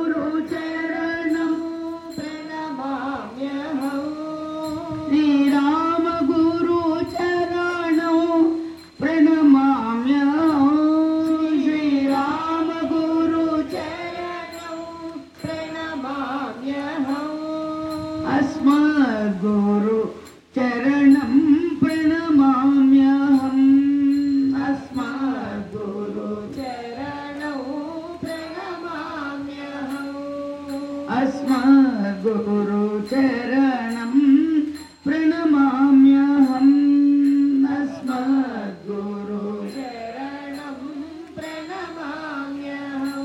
గురు చరణం ప్రణమామ్యహం శ్రీరామ గురు చరణం ప్రణమామ్యహం శ్రీరామ గురు చరణం ప్రణమామ్యహం అస్మద్గురు చరణం ప్రణమామ్యహం అస్మద్గురు చరణం ప్రణమామ్యహం అస్మద్గురు చరణం ప్రణమామ్యహం అస్మద్గురు చరణం ప్రణమామ్యహం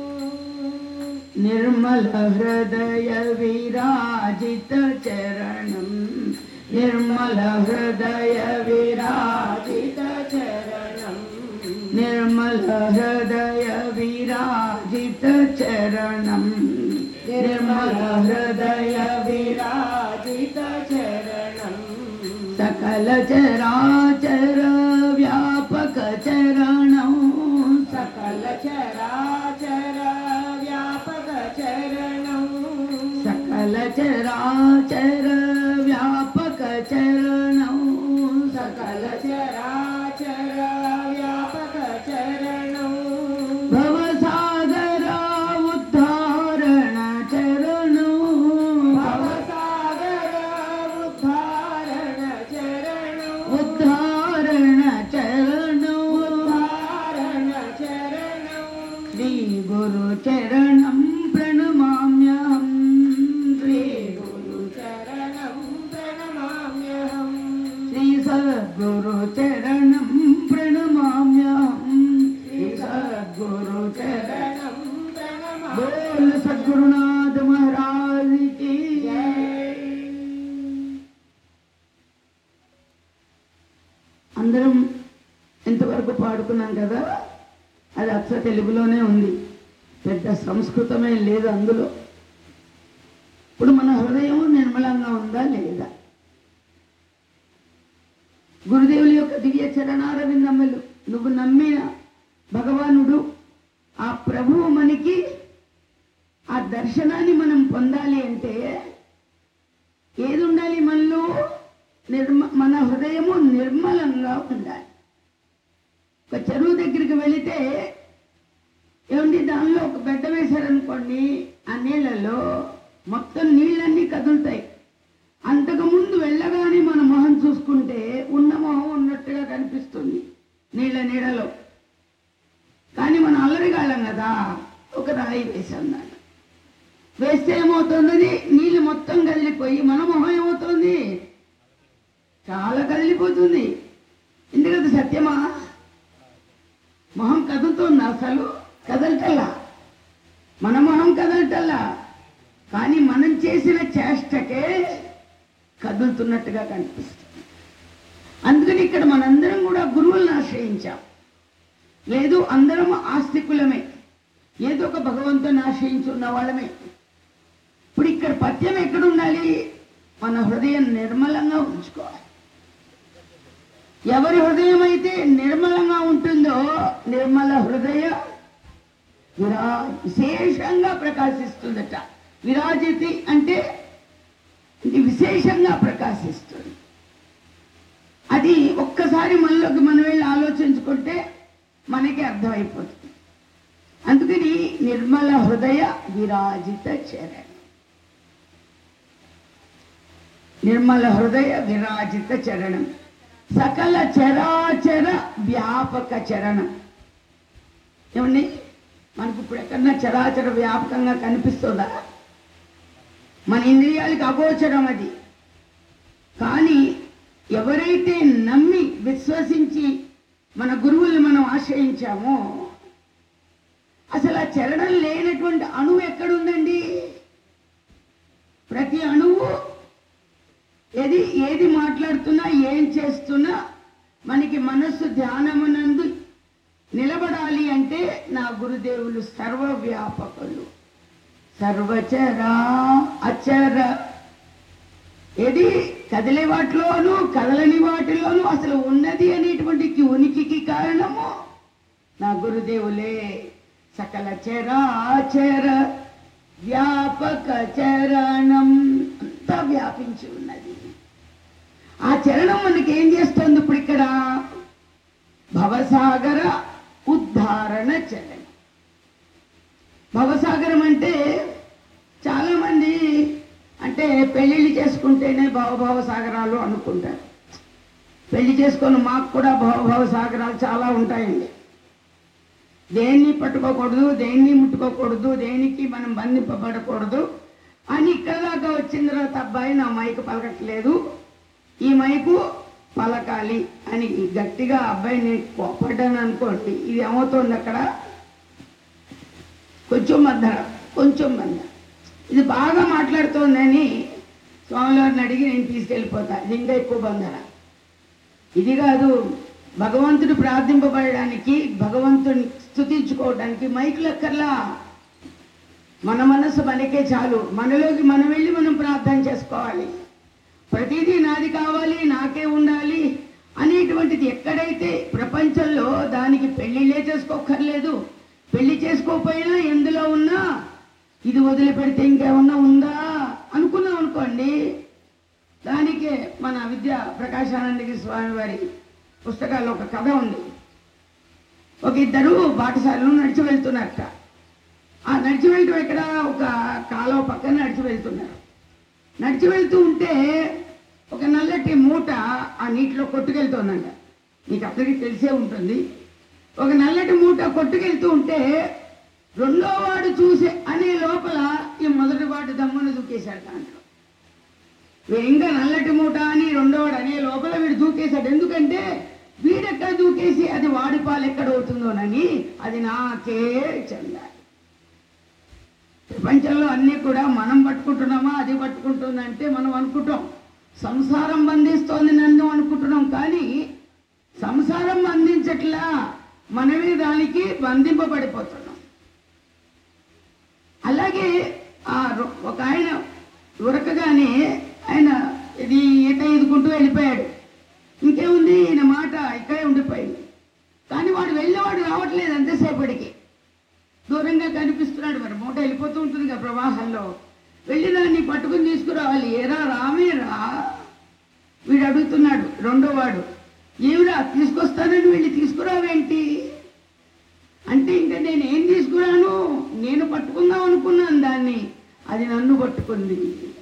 నిర్మల హృదయ విరాజిత చరణం నిర్మల హృదయ విరాజిత చరణం నిర్మల హృదయ విరాజిత చరణం నిర్మల హృదయ విరాజిత చరణం సకల చరాచర వ్యాపక చరణం సకల చరాచర వ్యాపక చరణం సకల చరాచర వ్యాపక చరణం సకల చరాచర వ్యాపక చరణం భవసాగర ఉద్ధారణ చరణం భవసాగర ఉద్ధారణ చరణం ఉద్ధారణ చరణం ఉద్ధారణ చరణం శ్రీ గురు చరణం ప్రణమామ్యహం శ్రీ గురు చరణం ప్రణమామ్యహం శ్రీ సద్గురు చరణం ప్రణమామ్యహం శ్రీ సద్గురు చరణం చరణం ప్రణమామ్యహం बोल सद्गुरुनाथ महाराज की అందరం ఇంతవరకు పాడుకున్నాం కదా అది అచ్చ తెలుగులోనే ఉంది పెద్ద సంస్కృతమే లేదు అందులో ఇప్పుడు మన హృదయం నిర్మలంగా ఉందా లేదా గురుదేవుల యొక్క దివ్య చరణారవిందమ్మలు నువ్వు నమ్మిన భగవానుడు ఆ ప్రభువు మనకి ఆ దర్శనాన్ని మనం పొందాలి అంటే ఏది ఉండాలి మనలో నిర్మ మన హృదయము నిర్మలంగా ఉండాలి ఒక చెరువు దగ్గరికి వెళితే ఏమండి దానిలో ఒక బెడ్డ వేశారనుకోండి ఆ నీళ్ళలో మొత్తం నీళ్ళన్నీ కదులుతాయి అంతకుముందు వెళ్ళగానే మన మొహం చూసుకుంటే ఉన్న మొహం ఉన్నట్టుగా కనిపిస్తుంది నీళ్ళ నీడలో కానీ మనం అల్లరిగాళ్ళం కదా ఒక రాయి వేసాం దాన్ని వేస్తే ఏమవుతుంది నీళ్ళు మొత్తం కదిలిపోయి మన మొహం ఏమవుతుంది చాలా కదిలిపోతుంది ఎందుకంటే సత్యమా మొహం కదులుతుంది అసలు కదలటల్లా మన మొహం కదలటల్లా కానీ మనం చేసిన చేష్టకే కదులుతున్నట్టుగా కనిపిస్తుంది అందుకని ఇక్కడ మనందరం కూడా గురువులను ఆశ్రయించాం లేదు అందరం ఆస్తికులమే ఏదో ఒక భగవంతుని ఆశ్రయించున్న వాళ్ళమే ఇప్పుడు ఇక్కడ పద్యం ఎక్కడ ఉండాలి మన హృదయం నిర్మలంగా ఉంచుకోవాలి ఎవరి హృదయం అయితే నిర్మలంగా ఉంటుందో నిర్మల హృదయ విరా విశేషంగా ప్రకాశిస్తుందట విరాజితి అంటే ఇది విశేషంగా ప్రకాశిస్తుంది అది ఒక్కసారి మనలోకి మనం వెళ్ళి ఆలోచించుకుంటే మనకి అర్థమైపోతుంది అందుకని నిర్మల హృదయ విరాజిత చరణం నిర్మల హృదయ విరాజిత చరణం సకల చరాచర వ్యాపక చరణం ఏమండి మనకు ఇప్పుడు ఎక్కడన్నా చరాచర వ్యాపకంగా కనిపిస్తుందా మన ఇంద్రియాలకు అగోచరం అది కానీ ఎవరైతే నమ్మి విశ్వసించి మన గురువుల్ని మనం ఆశ్రయించామో అసలు ఆ చరణం లేనటువంటి అణువు ఎక్కడుందండి ప్రతి అణువు ఏది ఏది మాట్లాడుతున్నా ఏం చేస్తున్నా మనకి మనస్సు ధ్యానమునందు నిలబడాలి అంటే నా గురుదేవులు సర్వవ్యాపకులు సర్వచరా అచర ఏది కదిలే వాటిలోనూ కదలని వాటిలోనూ అసలు ఉన్నది అనేటువంటి ఉనికికి కారణము నా గురుదేవులే సకల చరాచర వ్యాపక చరణం అంతా వ్యాపించి ఉన్నది ఆ చరణం మనకి ఏం చేస్తుంది ఇప్పుడు ఇక్కడ భవసాగర ఉద్ధారణ చరణం భవసాగరం అంటే చాలా మంది అంటే పెళ్ళిళ్ళు చేసుకుంటేనే భవభవ సాగరాలు అనుకుంటారు పెళ్లి చేసుకొని మాకు కూడా భవభవ సాగరాలు చాలా ఉంటాయండి దేన్ని పట్టుకోకూడదు దేన్ని ముట్టుకోకూడదు దేనికి మనం బంధింపబడకూడదు అని ఇక్కడ దాకా వచ్చిన తర్వాత అబ్బాయి నా మైకు పలకట్లేదు ఈ మైకు పలకాలి అని గట్టిగా అబ్బాయిని కోపడ్డాను అనుకోండి ఇది ఏమవుతుంది అక్కడ కొంచెం బంధన కొంచెం బంధన ఇది బాగా మాట్లాడుతోందని స్వామివారిని అడిగి నేను తీసుకెళ్ళిపోతా ఇది ఇంకా ఎక్కువ బంధన ఇది కాదు భగవంతుడు ప్రార్థింపబడడానికి భగవంతుని స్తుతించుకోవడానికి మైక్ లెక్కర్లా మన మనసు మనకే చాలు మనలోకి మనం వెళ్ళి మనం ప్రార్థన చేసుకోవాలి ప్రతిదీ నాది కావాలి నాకే ఉండాలి అనేటువంటిది ఎక్కడైతే ప్రపంచంలో దానికి పెళ్లిళ్ళే చేసుకోక్కర్లేదు పెళ్లి చేసుకోకపోయినా ఎందులో ఉన్నా ఇది వదిలిపెడితే ఇంకేమన్నా ఉందా అనుకున్నాం అనుకోండి దానికే మన విద్య ప్రకాశానందకి స్వామి వారి పుస్తకాల్లో ఒక కథ ఉంది ఒక ఇద్దరు బాటసారులు నడిచి వెళ్తున్నారట ఆ నడిచి వెళ్తూ ఇక్కడ ఒక కాలువ పక్కన నడిచి వెళ్తున్నారు నడిచి వెళ్తూ ఉంటే ఒక నల్లటి మూట ఆ నీటిలో కొట్టుకెళ్తోందంట మీకు అందరికీ తెలిసే ఉంటుంది ఒక నల్లటి మూట కొట్టుకెళ్తూ ఉంటే రెండో వాడు చూసే అనే లోపల ఈ మొదటి వాడు దమ్మును దూకేశాడు దాంట్లో వీడు ఇంకా నల్లటి మూట అని రెండోవాడు అనే లోపల వీడు దూకేశాడు ఎందుకంటే వీడెక్కడ దూకేసి అది వాడి పాలు ఎక్కడ అవుతుందోనని అది నాకే చెందాలి ప్రపంచంలో అన్నీ కూడా మనం పట్టుకుంటున్నామా అది పట్టుకుంటుందంటే మనం అనుకుంటాం సంసారం బంధిస్తోంది నన్ను అనుకుంటున్నాం కానీ సంసారం బంధించట్లా మనమే దానికి బంధింపబడిపోతున్నాం అలాగే ఆ రొ- ఒక ఆయన ఉరకగానే ఆయన ఇది ఈత ఎదుకుంటూ వెళ్ళిపోయాడు ఇంకేముంది ఈయన మాట ఇక్కడే ఉండిపోయింది కానీ వాడు వెళ్ళేవాడు రావట్లేదు అంతసేపటికి దూరంగా కనిపిస్తున్నాడు మరి మూట వెళ్ళిపోతూ ఉంటుంది కదా ప్రవాహంలో వెళ్ళి దాన్ని పట్టుకుని తీసుకురావాలి ఏరా రామేరా వీడు అడుగుతున్నాడు రెండో వాడు ఏమిరా తీసుకొస్తానని వెళ్ళి తీసుకురావేంటి అంటే ఇంకా నేను ఏం తీసుకురాను నేను పట్టుకుందాం అనుకున్నాను దాన్ని అది నన్ను పట్టుకుంది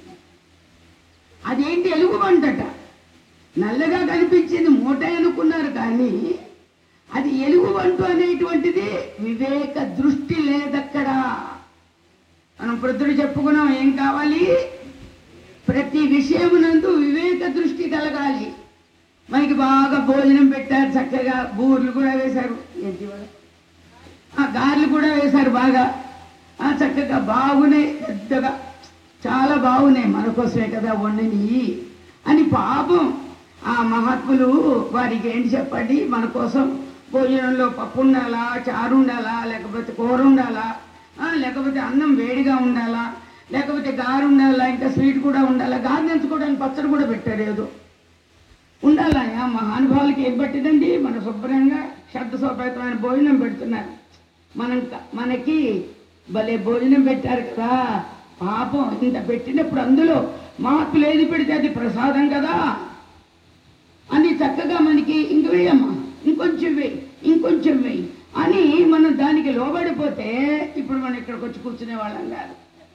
అదేంటి ఎలుగుబంటట నల్లగా కనిపించింది మూట అనుకున్నారు కానీ అది ఎలుగుబంటు అనేటువంటిది వివేక దృష్టి లేదక్కడ మనం ప్రొద్దుడు చెప్పుకున్నాం ఏం కావాలి ప్రతి విషయమునందు వివేక దృష్టి కలగాలి మనకి బాగా భోజనం పెట్టారు చక్కగా బూర్లు కూడా వేశారు ఏంటి ఇవాళ? ఆ గారెలు కూడా వేశారు బాగా ఆ చక్కగా బాగున్నాయి పెద్దగా చాలా బాగున్నాయి మన కోసమే కదా వండిని అని పాపం ఆ మహాత్ములు వారికి ఏంటి చెప్పండి మన కోసం భోజనంలో పప్పు ఉండాలా చారు ఉండాలా లేకపోతే కూర ఉండాలా ఆ, లేకపోతే అన్నం వేడిగా ఉండాలా లేకపోతే గారు ఉండాలా ఇంకా స్వీట్ కూడా ఉండాలా గారు నంచుకోవడానికి పచ్చడి కూడా పెట్టారు ఏదో ఉండాలా ఆ మహానుభావులకి ఏం పట్టిందండి మన శుభ్రంగా శబ్ద సోపేతమైన భోజనం పెడుతున్నారు మనం మనకి భలే భోజనం పెట్టారు కదా పాపం ఇంత పెట్టినప్పుడు అందులో మహాత్ములు ఏది పెడితే అది ప్రసాదం కదా అని చక్కగా మనకి ఇంక వేయమ్మా ఇంకొంచెం వేయి ఇంకొంచెం వేయి అని మనం దానికి లోబడిపోతే ఇప్పుడు మనం ఇక్కడికి వచ్చి కూర్చునే వాళ్ళం కాదు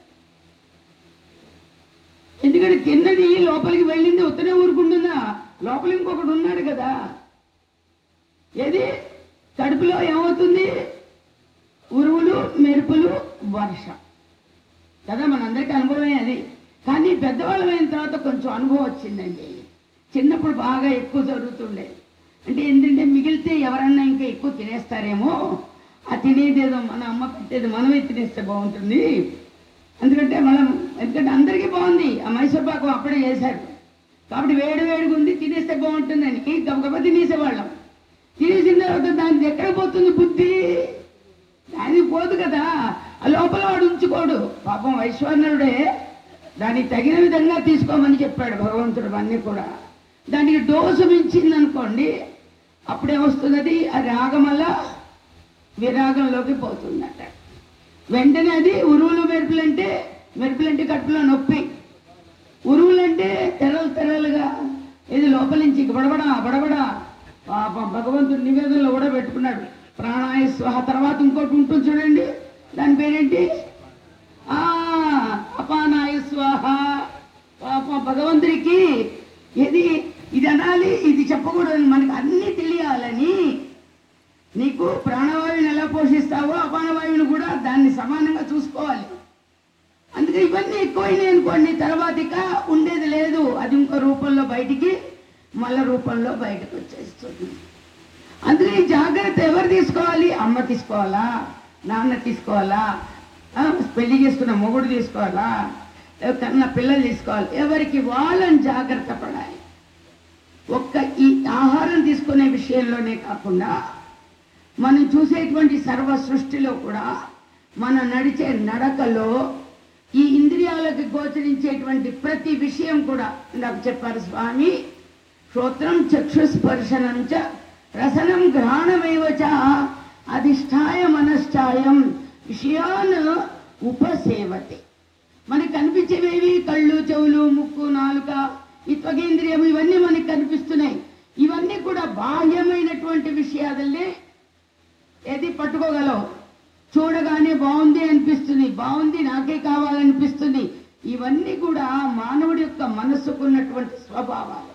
ఎందుకంటే తిన్నది లోపలికి వెళ్ళింది ఉత్తనే ఊరుకుంటుందా లోపల ఇంకొకడు ఉన్నాడు కదా ఏది కడుపులో ఏమవుతుంది ఉరువులు మెరుపులు వర్ష కదా మనందరికీ అనుభవమే అది కానీ పెద్దవాళ్ళం అయిన తర్వాత కొంచెం అనుభవం వచ్చిందండి చిన్నప్పుడు బాగా ఎక్కువ జరుగుతుండే అంటే ఏంటంటే మిగిలితే ఎవరన్నా ఇంకా ఎక్కువ తినేస్తారేమో ఆ తినేదేదో మన అమ్మ పెట్టేది మనమే తినేస్తే బాగుంటుంది ఎందుకంటే మనం ఎందుకంటే అందరికీ బాగుంది ఆ మైసూర్ పాకం అప్పుడే చేశారు కాబట్టి వేడి వేడిగా ఉంది తినేస్తే బాగుంటుందని గబగబా తినేసేవాళ్ళం తినేసిన తర్వాత దానికి ఎక్కడ పోతుంది బుద్ధి దానికి పోదు కదా ఆ లోపల వాడు ఉంచుకోడు పాపం వైశ్వర్ణుడే దానికి తగిన విధంగా తీసుకోమని చెప్పాడు భగవంతుడు అన్నీ కూడా దానికి డోసు మించింది అనుకోండి అప్పుడేమొస్తుంది అది ఆ రాగం వల్ల విరాగంలోకి పోతుందట వెంటనే అది ఉరువులు మెరుపులంటే మెరుపులంటే కడుపులో నొప్పి ఉరువులంటే తెరలు తెరలుగా ఇది లోపల నుంచి బడబడా బడబడా పాపం భగవంతుడు నివేదనలో కూడా పెట్టుకున్నాడు ప్రాణాయ స్వహ తర్వాత ఇంకోటి ఉంటుంది చూడండి దాని పేరేంటి ఆ అపానాయ స్వాహ పాపం భగవంతుడికి ఇది ఇది అనాలి ఇది చెప్పకూడదు మనకు అన్నీ తెలియాలని నీకు ప్రాణవాయువుని ఎలా పోషిస్తావో అపానవాయువుని కూడా దాన్ని సమానంగా చూసుకోవాలి అందుకే ఇవన్నీ ఎక్కువైనాయి అనుకోండి తర్వాత ఇక ఉండేది లేదు అది ఇంకో రూపంలో బయటికి మళ్ళా రూపంలో బయటకు వచ్చేస్తుంది అందుకే ఈ జాగ్రత్త ఎవరు తీసుకోవాలి అమ్మ తీసుకోవాలా నాన్న తీసుకోవాలా ఆ, పెళ్లి చేసుకున్న మొగుడు తీసుకోవాలా లేక కన్న పిల్లలు తీసుకోవాలి ఎవరికి వాళ్ళని జాగ్రత్త పడాలి ఒక్క ఈ ఆహారం తీసుకునే విషయంలోనే కాకుండా మనం చూసేటువంటి సర్వ సృష్టిలో కూడా మనం నడిచే నడకలో ఈ ఇంద్రియాలకు గోచరించేటువంటి ప్రతి విషయం కూడా నాకు చెప్పారు స్వామి శ్రోత్రం చక్షుస్పర్శనం చ రసనం గ్రహణమేవ చ అధిష్టాయ మనశ్చాయం విషయాన్ ఉపసేవతే మనకు కనిపించేవేవి కళ్ళు చెవులు ముక్కు నాలుక ఈ త్వగేంద్రియం ఇవన్నీ మనకి కనిపిస్తున్నాయి ఇవన్నీ కూడా బాహ్యమైనటువంటి విషయాలనే ఏది పట్టుకోగలవు చూడగానే బాగుంది అనిపిస్తుంది బాగుంది నాకే కావాలనిపిస్తుంది ఇవన్నీ కూడా మానవుడి యొక్క మనస్సుకున్నటువంటి స్వభావాలు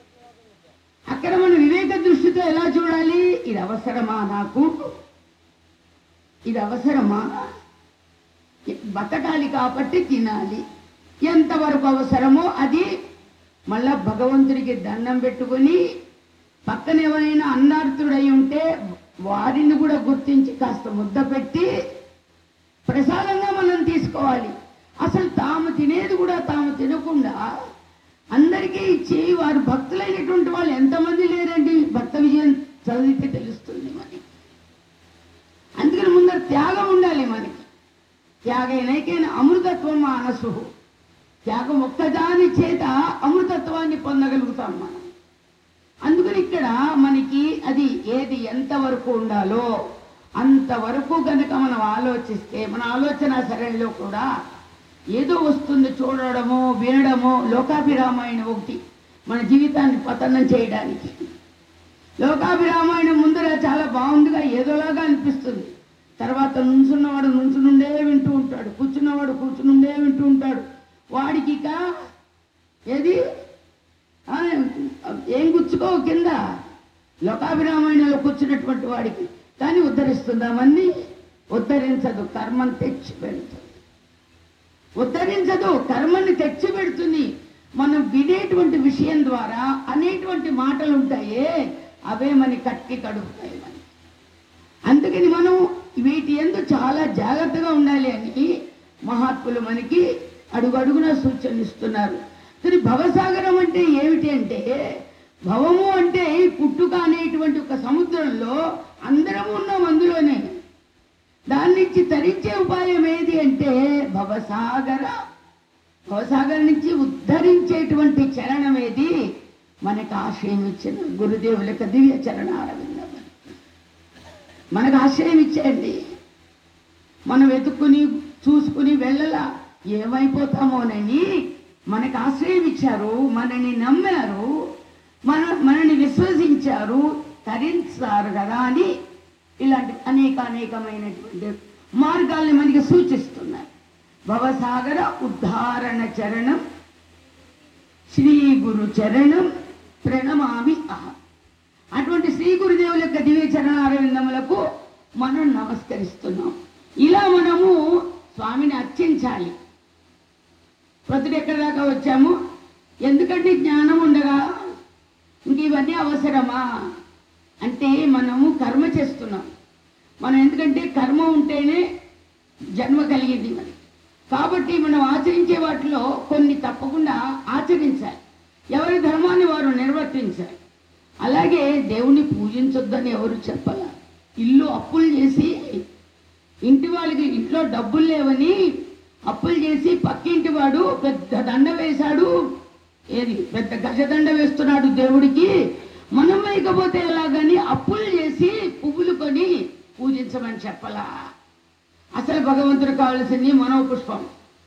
అక్కడ మన వివేక దృష్టితో ఎలా చూడాలి ఇది అవసరమా నాకు ఇది అవసరమా బతకాలి కాబట్టి తినాలి ఎంతవరకు అవసరమో అది మళ్ళా భగవంతుడికి దండం పెట్టుకొని పక్కన ఎవరైనా అన్నార్థుడై ఉంటే వారిని కూడా గుర్తించి కాస్త ముద్ద పెట్టి ప్రసాదంగా మనం తీసుకోవాలి అసలు తాము తినేది కూడా తాము తినకుండా అందరికీ ఇచ్చి వారు భక్తులైనటువంటి వాళ్ళు ఎంతమంది లేరండి భక్త విజయం చదివితే తెలుస్తుంది మనకి అందుకని ముందర త్యాగం ఉండాలి మనకి త్యాగైనైకైన అమృతత్వం మానసు త్యాగం ఒక్కదాని చేత అమృతత్వాన్ని పొందగలుగుతాం మనం అందుకని ఇక్కడ మనకి అది ఏది ఎంతవరకు ఉండాలో అంతవరకు గనక మనం ఆలోచిస్తే మన ఆలోచన సరళిలో కూడా ఏదో వస్తుంది చూడడమో వినడమో లోకాభిరామాయణం ఒకటి మన జీవితాన్ని పతనం చేయడానికి లోకాభిరామాయణం ముందర చాలా బాగుందిగా ఏదోలాగా అనిపిస్తుంది తర్వాత నుంచున్నవాడు నుంచునుండే వింటూ ఉంటాడు కూర్చున్నవాడు కూర్చునుండే వింటూ ఉంటాడు వాడికి ఇక ఏది ఆ, ఏం గుచ్చుకోవు కింద లోకాభిరామాయణంలో కూర్చున్నటువంటి వాడికి కానీ ఉద్ధరిస్తుందామని ఉద్ధరించదు కర్మను తెచ్చి పెడుతుంది ఉద్ధరించదు కర్మని తెచ్చి పెడుతుంది మనం వినేటువంటి విషయం ద్వారా అనేటువంటి మాటలు ఉంటాయే అవే మన కట్టి కడుగుతాయి మనకి అందుకని మనం వీటి ఎందు చాలా జాగ్రత్తగా ఉండాలి అని మహాత్ములు మనకి అడుగడుగున సూచనలు ఇస్తున్నారు కానీ భవసాగరం అంటే ఏమిటి అంటే భవము అంటే పుట్టుక అనేటువంటి ఒక సముద్రంలో అందరం ఉన్నాం అందులోనే దాని నుంచి తరించే ఉపాయం ఏది అంటే భవసాగర భవసాగర నుంచి ఉద్ధరించేటువంటి చరణం ఏది మనకు ఆశ్రయం ఇచ్చిన గురుదేవులకు దివ్య చరణారవిందం మనకు ఆశ్రయం ఇచ్చేయండి మనం వెతుక్కుని చూసుకుని వెళ్ళలా ఏమైపోతామోనని మనకు ఆశ్రయం ఇచ్చారు మనని నమ్మారు మన మనని విశ్వసించారు తరించారు కదా అని ఇలాంటి అనేక అనేకమైనటువంటి మార్గాల్ని మనకి సూచిస్తున్నారు భవసాగర ఉద్ధారణ చరణం శ్రీ గురు చరణం ప్రణమామి అహం అటువంటి శ్రీ గురుదేవుల యొక్క దివ్య చరణారవిందములకు మనం నమస్కరిస్తున్నాం ఇలా మనము స్వామిని అర్చించాలి ప్రొద్దుట ఎక్కడి దాకా వచ్చాము ఎందుకంటే జ్ఞానం ఉండగా ఇంక ఇవన్నీ అవసరమా అంటే మనము కర్మ చేస్తున్నాం మనం ఎందుకంటే కర్మ ఉంటేనే జన్మ కలిగింది మరి కాబట్టి మనం ఆచరించే వాటిలో కొన్ని తప్పకుండా ఆచరించాలి ఎవరి ధర్మాన్ని వారు నిర్వర్తించాలి అలాగే దేవుణ్ణి పూజించొద్దని ఎవరు చెప్పాల ఇల్లు అప్పులు చేసి ఇంటి వాళ్ళకి ఇంట్లో డబ్బులు లేవని అప్పులు చేసి పక్కింటి వాడు పెద్ద దండ వేశాడు ఏది పెద్ద గజదండ వేస్తున్నాడు దేవుడికి మనం వేయకపోతే ఎలాగని అప్పులు చేసి పువ్వులు కొని పూజించమని చెప్పలా అసలు భగవంతుడు కావాల్సింది మనోపుష్పం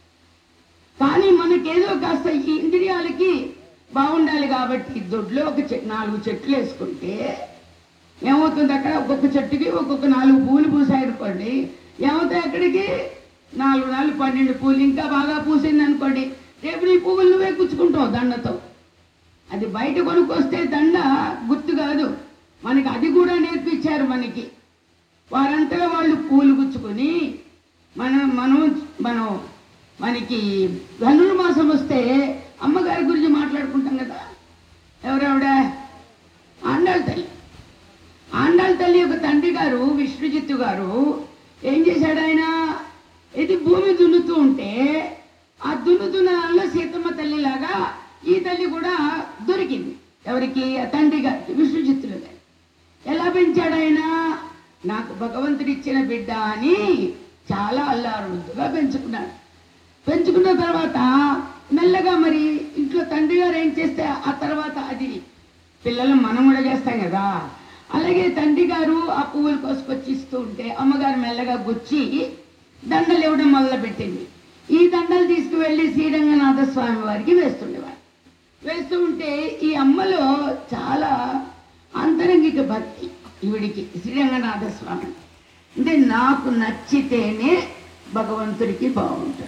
కానీ మనకేదో కాస్త ఈ ఇంద్రియాలకి బాగుండాలి కాబట్టి దొడ్లో ఒక చె- నాలుగు చెట్లు వేసుకుంటే ఏమవుతుంది అక్కడ ఒక్కొక్క చెట్టుకి ఒక్కొక్క నాలుగు పూలు పూసాయి అనుకోండి ఏమవుతాయి అక్కడికి నాలుగు నాలుగు పన్నెండు పూలు ఇంకా బాగా పూసింది అనుకోండి రేపు నీ పువ్వులు నువ్వే గుచ్చుకుంటావు దండతో అది బయట కొనుక్కొస్తే దండ గుర్తు కాదు మనకి అది కూడా నేర్పించారు మనకి వారంతలో వాళ్ళు పూలు గుచ్చుకొని మనం మనం మనం మనకి ధనుర్మాసం వస్తే అమ్మగారి గురించి మాట్లాడుకుంటాం కదా ఎవరెవడ ఆండాళ్ళ తల్లి ఆండాళ్ళ తల్లి యొక్క తండ్రి గారు విష్ణుజిత్తు గారు ఏం చేశాడు ఆయన ఇది భూమి దున్నుతూ ఉంటే ఆ దున్నుతున్న దానిలో సీతమ్మ తల్లిలాగా ఈ తల్లి కూడా దొరికింది ఎవరికి ఆ తండ్రి గారికి విష్ణుజిత్తులు గారు ఎలా పెంచాడు ఆయన నాకు భగవంతుడు ఇచ్చిన బిడ్డ అని చాలా అల్లారుద్దుగా పెంచుకున్నాడు పెంచుకున్న తర్వాత మెల్లగా మరి ఇంట్లో తండ్రి గారు ఏం చేస్తే ఆ తర్వాత అది పిల్లలు మనం కూడా చేస్తాం కదా అలాగే తండ్రి గారు ఆ పువ్వులు కోసుకొచ్చి ఇస్తూ ఉంటే అమ్మగారు మెల్లగా గుచ్చి దండలు ఇవ్వడం మొదలుపెట్టింది ఈ దండలు తీసుకువెళ్ళి శ్రీరంగనాథ స్వామి వారికి వేస్తుండేవారు వేస్తూ ఉంటే ఈ అమ్మలో చాలా అంతరంగిక భక్తి ఈవిడికి శ్రీరంగనాథ స్వామి అంటే నాకు నచ్చితేనే భగవంతుడికి బాగుంటుంది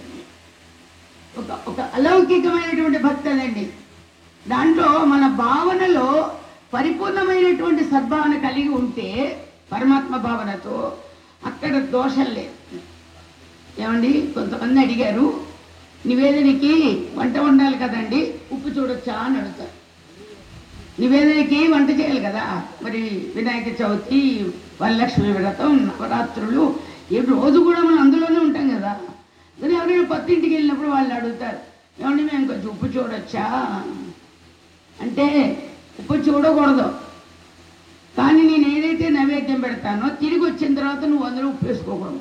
ఒక ఒక అలౌకికమైనటువంటి భక్తి అదండి దాంట్లో మన భావనలో పరిపూర్ణమైనటువంటి సద్భావన కలిగి ఉంటే పరమాత్మ భావనతో అక్కడ దోషం లేదు ఏమండి కొంతమంది అడిగారు నివేదనకి వంట వండాలి కదండి ఉప్పు చూడొచ్చా అని అడుగుతారు నివేదనకి వంట చేయాలి కదా మరి వినాయక చవితి వరలక్ష్మి వ్రతం నవరాత్రులు ఈ రోజు కూడా మనం అందులోనే ఉంటాం కదా కానీ ఎవరైనా కొత్త ఇంటికి వెళ్ళినప్పుడు వాళ్ళు అడుగుతారు ఏమండి మేము కొంచెం ఉప్పు చూడొచ్చా అంటే ఉప్పు చూడకూడదు కానీ నేను ఏదైతే నైవేద్యం పెడతానో తిరిగి వచ్చిన తర్వాత నువ్వు అందులో ఉప్పు వేసుకోకూడదు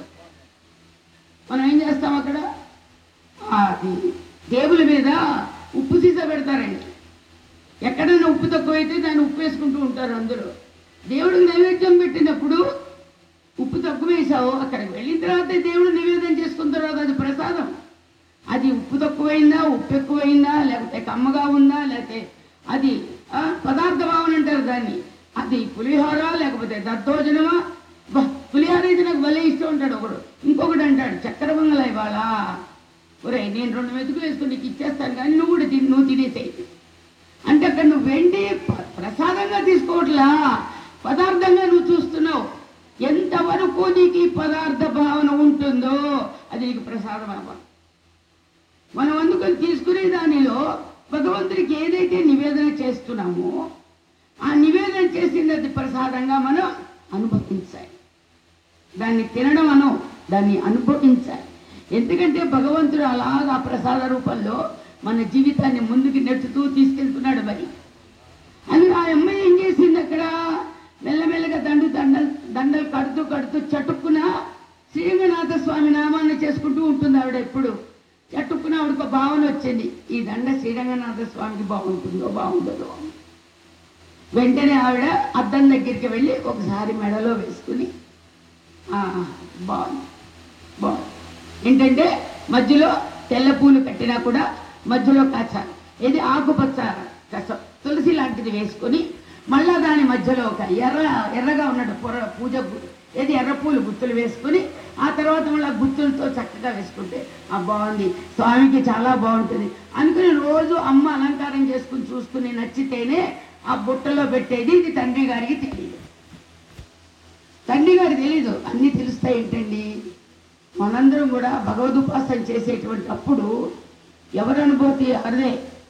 మనం ఏం చేస్తాం అక్కడ ఆ, అది టేబుల్ మీద ఉప్పు సీసా పెడతారండి ఎక్కడైనా ఉప్పు తక్కువైతే దాన్ని ఉప్పు వేసుకుంటూ ఉంటారు అందరూ దేవుడికి నైవేద్యం పెట్టినప్పుడు ఉప్పు తక్కువ వేసావు అక్కడికి వెళ్ళిన తర్వాత దేవుడు నివేదన చేసుకున్న తర్వాత అది ప్రసాదం అది ఉప్పు తక్కువైందా ఉప్పు ఎక్కువైందా లేకపోతే కమ్మగా ఉందా లేకపోతే అది ఆ, పదార్థ భావన అంటారు దాన్ని అది పులిహోర లేకపోతే దద్దోజనమా బా పులిహోర అయితే నాకు భలే ఇష్టం ఉంటాడు ఒకడు ఇంకొకటి అంటాడు చక్కెర పొంగల ఇవాళ ఒరే నేను రెండు మెతుకులు వేసుకుని నీకు ఇచ్చేస్తాను కానీ నువ్వు కూడా తిని నువ్వు తినేసేయి అంటే అక్కడ నువ్వు వెండి ప- ప్రసాదంగా తీసుకోవట్లా పదార్థంగా నువ్వు చూస్తున్నావు ఎంతవరకు నీకు ఈ పదార్థ భావన ఉంటుందో అది నీకు ప్రసాదం అవ్వాలి మనం అందుకని తీసుకునే దానిలో భగవంతుడికి ఏదైతే నివేదన చేస్తున్నామో ఆ నివేదన చేసింది అది ప్రసాదంగా మనం అనుభవించాలి దాన్ని తినడం అను దాన్ని అనుభవించాలి ఎందుకంటే భగవంతుడు అలాగా ఆ ప్రసాద రూపంలో మన జీవితాన్ని ముందుకు నెట్టుతూ తీసుకెళ్తున్నాడు మరి అని ఆ అమ్మాయి ఏం చేసింది అక్కడ మెల్లమెల్లగా దండు దండలు దండలు కడుతూ కడుతూ చటుక్కున శ్రీరంగనాథ స్వామి నామాన్ని చేసుకుంటూ ఉంటుంది ఆవిడ ఎప్పుడు చటుక్కున ఆవిడకు ఒక భావన వచ్చింది ఈ దండ శ్రీరంగనాథ స్వామికి బాగుంటుందో బాగుండదో వెంటనే ఆవిడ అద్దం దగ్గరికి వెళ్ళి ఒకసారి మెడలో వేసుకుని "ఆ, బాగుంది బాగుంది ఏంటంటే మధ్యలో తెల్ల పూలు కట్టినా కూడా మధ్యలో కచ్చ ఇది ఆకుపచ్చ కస తులసి లాంటిది వేసుకొని మళ్ళా దాని మధ్యలో ఒక ఎర్ర ఎర్రగా ఉన్నట్టు పొర పూజ గు- ఏది ఎర్ర పూలు గుత్తులు వేసుకుని ఆ తర్వాత మళ్ళీ గుత్తులతో చక్కగా వేసుకుంటే ఆ బాగుంది స్వామికి చాలా బాగుంటుంది అనుకుని రోజు అమ్మ అలంకారం చేసుకుని చూసుకుని నచ్చితేనే ఆ బుట్టలో పెట్టేది ఇది తండ్రి గారికి తెలియదు తండ్రి గారికి తెలీదు అన్నీ తెలుస్తాయి ఏంటండి మనందరం కూడా భగవదుపాసన చేసేటువంటి అప్పుడు ఎవరి అనుభూతి అదే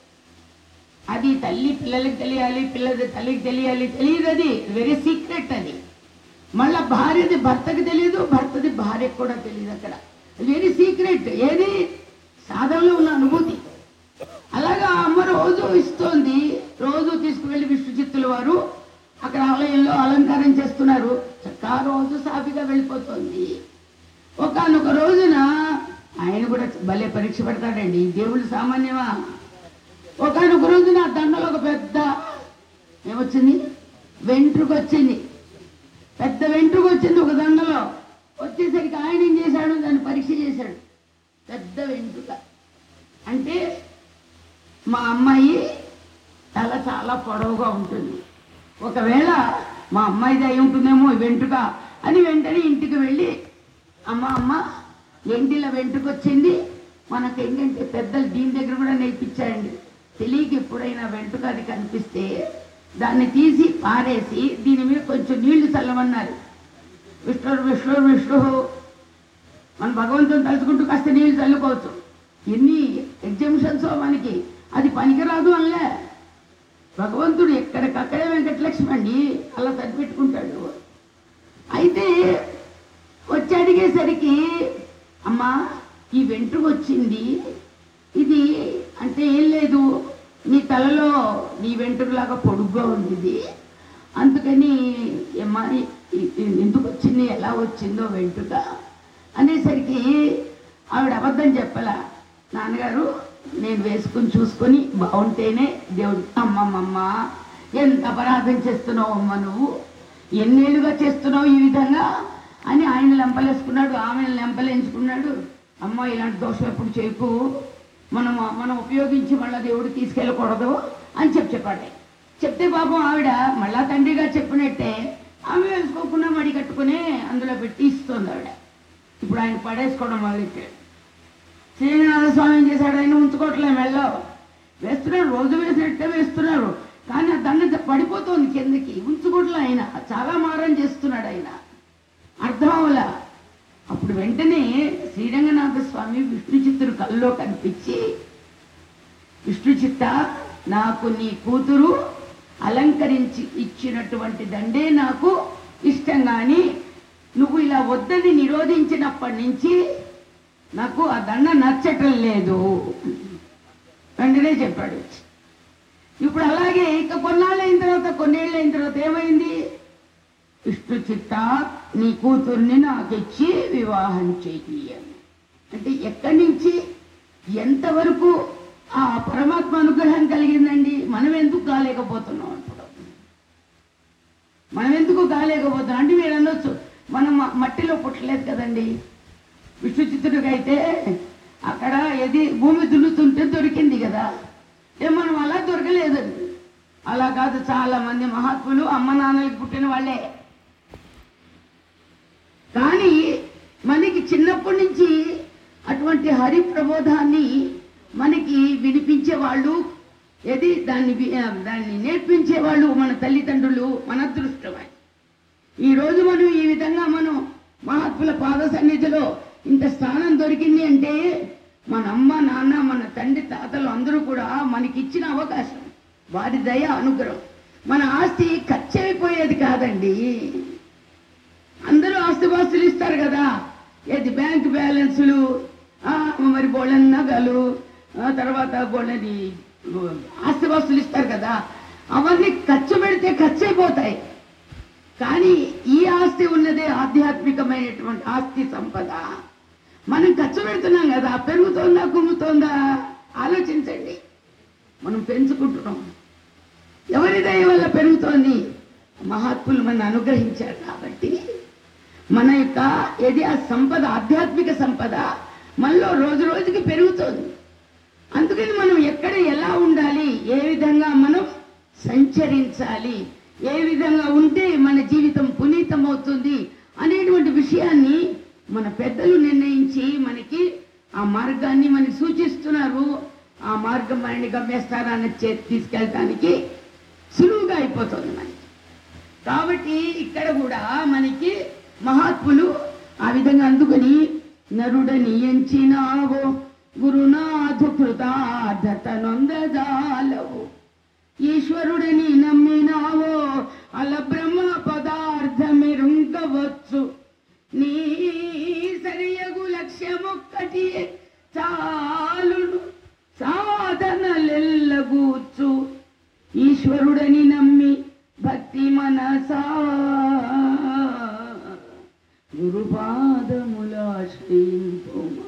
అది తల్లి పిల్లలకి తెలియాలి పిల్లది తల్లికి తెలియాలి తెలియదు అది వెరీ సీక్రెట్ అది మళ్ళా భార్యది భర్తకి తెలియదు భర్తది భార్యకు కూడా తెలియదు అక్కడ వెరీ సీక్రెట్ ఏది సాధనలో ఉన్న అనుభూతి అలాగా అమ్మ రోజు ఇస్తోంది రోజు తీసుకువెళ్ళి విష్ణు చిత్తుల వారు అక్కడ ఆలయంలో అలంకారం చేస్తున్నారు చక్కా రోజు సాఫీగా వెళ్ళిపోతుంది ఒకనొక రోజున ఆయన కూడా భలే పరీక్ష పెడతాడండి దేవుడు సామాన్యమా ఒకనొక రోజున ఆ దండలో ఒక పెద్ద ఏమొచ్చింది వెంట్రుక వచ్చింది పెద్ద వెంట్రుక వచ్చింది ఒక దండలో వచ్చేసరికి ఆయన ఏం చేశాడు దాన్ని పరీక్ష చేశాడు పెద్ద వెంట్రుక అంటే మా అమ్మాయి తల చాలా పొడవుగా ఉంటుంది ఒకవేళ మా అమ్మాయిది అయి ఉంటుందేమో ఈ వెంట్రుక అని వెంటనే ఇంటికి వెళ్ళి అమ్మ అమ్మ ఎంటిలో వెంట్రుక వచ్చింది మనకు ఏంటంటే పెద్దలు దీని దగ్గర కూడా నేర్పించారండి తెలియక ఎప్పుడైనా వెంట్రుక అది కనిపిస్తే దాన్ని తీసి పారేసి దీని మీద కొంచెం నీళ్లు చల్లమన్నారు విష్ణు విష్ణు విష్ణు మన భగవంతుని తలుచుకుంటూ కాస్త నీళ్ళు చల్లుకోవచ్చు ఎన్ని ఎగ్జిబిషన్స్ మనకి అది పనికిరాదు అనలే భగవంతుడు ఎక్కడికక్కడే వెంకటలక్ష్మి అండి అలా సరిపెట్టుకుంటాడు అయితే వచ్చి అడిగేసరికి అమ్మా ఈ వెంట్రుక వచ్చింది ఇది అంటే ఏం లేదు నీ తలలో నీ వెంట్రుకలాగా పొడుగ్గా ఉంది ఇది అందుకని ఏమ్మా ఇ- ఇ- ఎందుకు వచ్చింది ఎలా వచ్చిందో వెంట్రుక అనేసరికి ఆవిడ అబద్ధం చెప్పలా నాన్నగారు నేను వేసుకుని చూసుకొని బాగుంటేనే దేవుడు అమ్మమ్మమ్మ ఎంత అపరాధం చేస్తున్నావు అమ్మ నువ్వు ఎన్నేళ్ళుగా చేస్తున్నావు ఈ విధంగా అని ఆయన లెంపలేసుకున్నాడు ఆమెను లెంపలేంచుకున్నాడు అమ్మ ఇలాంటి దోషం ఎప్పుడు చేయకు మనం మనం ఉపయోగించి మళ్ళీ దేవుడు తీసుకెళ్ళకూడదు అని చెప్పి చెప్పాడు చెప్తే పాపం ఆవిడ మళ్ళా తండ్రిగా చెప్పినట్టే ఆమె వేసుకోకుండా మడి కట్టుకుని అందులో పెట్టి ఇస్తుంది ఆవిడ ఇప్పుడు ఆయన పడేసుకోవడం మొదలెట్టాడు శ్రీనాథ స్వామి ఏం చేశాడు ఆయన ఉంచుకోవట్లే మెల్లో వేస్తున్నారు రోజు వేసినట్టే వేస్తున్నారు కానీ ఆ దండ పడిపోతుంది కిందకి ఉంచుకోవట్లే ఆయన చాలా మారం చేస్తున్నాడు ఆయన అర్థం అవలా అప్పుడు వెంటనే శ్రీరంగనాథ స్వామి విష్ణు చిత్తుడు కల్లో కనిపించి విష్ణు చిత్త నాకు నీ కూతురు అలంకరించి ఇచ్చినటువంటి దండే నాకు ఇష్టం కానీ నువ్వు ఇలా వద్దని నిరోధించినప్పటి నుంచి నాకు ఆ దండ నచ్చటం లేదు వెంటనే చెప్పాడు ఇప్పుడు అలాగే ఇక కొన్నాళ్ళు అయిన తర్వాత కొన్నేళ్ళు అయిన తర్వాత ఏమైంది విష్ణు చిత్త నీ కూతుర్ని నాకు ఇచ్చి వివాహం చెయ్యి అని అంటే ఎక్కడి నుంచి ఎంతవరకు ఆ పరమాత్మ అనుగ్రహం కలిగిందండి మనం ఎందుకు కాలేకపోతున్నాం ఇప్పుడు మనం ఎందుకు కాలేకపోతున్నాం అంటే మీరు అనొచ్చు మనం మ- మట్టిలో పుట్టలేదు కదండి విష్ణు చిత్తుడికి అయితే అక్కడ ఏది భూమి దున్నుతుంటే దొరికింది కదా ఏ మనం అలా దొరకలేదండి అలా కాదు చాలా మంది మహాత్ములు అమ్మ నాన్నలకు పుట్టిన వాళ్ళే కానీ మనకి చిన్నప్పటి నుంచి అటువంటి హరి ప్రబోధాన్ని మనకి వినిపించే వాళ్ళు ఏది దాన్ని వి- ఆ, దాన్ని నేర్పించే వాళ్ళు మన తల్లిదండ్రులు మన అదృష్టమే ఈ రోజు మనం ఈ విధంగా మనం మహాత్ముల పాద సన్నిధిలో ఇంత స్థానం దొరికింది అంటే మన అమ్మ నాన్న మన తండ్రి తాతలు అందరూ కూడా మనకిచ్చిన అవకాశం వారి దయ అనుగ్రహం మన ఆస్తి ఖర్చు అయిపోయేది కాదండి అందరూ ఆస్తిపాస్తులు ఇస్తారు కదా ఏది బ్యాంక్ బ్యాలెన్సులు ఆ, మరి బోళ్ళని నగలు ఆ తర్వాత బోళ్ళని ఆస్తిపాస్తులు ఇస్తారు కదా అవన్నీ ఖర్చు పెడితే ఖర్చు అయిపోతాయి కానీ ఈ ఆస్తి ఉన్నదే ఆధ్యాత్మికమైనటువంటి ఆస్తి సంపద మనం ఖర్చు పెడుతున్నాం కదా పెరుగుతోందా కుమ్ముతోందా ఆలోచించండి మనం పెంచుకుంటున్నాం ఎవరి దయ వల్ల పెరుగుతోంది మహాత్ములు మన అనుగ్రహించారు కాబట్టి మన యొక్క ఏది ఆ సంపద ఆధ్యాత్మిక సంపద మనలో రోజు రోజుకి పెరుగుతోంది అందుకని మనం ఎక్కడ ఎలా ఉండాలి ఏ విధంగా మనం సంచరించాలి ఏ విధంగా ఉంటే మన జీవితం పునీతం అవుతుంది అనేటువంటి విషయాన్ని మన పెద్దలు నిర్ణయించి మనకి ఆ మార్గాన్ని మనకి సూచిస్తున్నారు ఆ మార్గం మనని గమ్యస్థానాన్ని చే- తీసుకెళ్ళటానికి సులువుగా అయిపోతుంది మనకి కాబట్టి ఇక్కడ కూడా మనకి మహాత్ములు ఆ విధంగా అందుకని నరుడని ఎంచినావో గురునాథు కృతార్థత నొందజాలవు ఈశ్వరుడిని నమ్మినావో అల బ్రహ్మ పదార్థమిరుంగవచ్చు నీ సరియగు లక్ష్యమొక్కటి చాలును సాధనలెల్లగూర్చు ఈశ్వరుడని నమ్మి భక్తి మనసా గురుపాదములాశ్రయింపుమా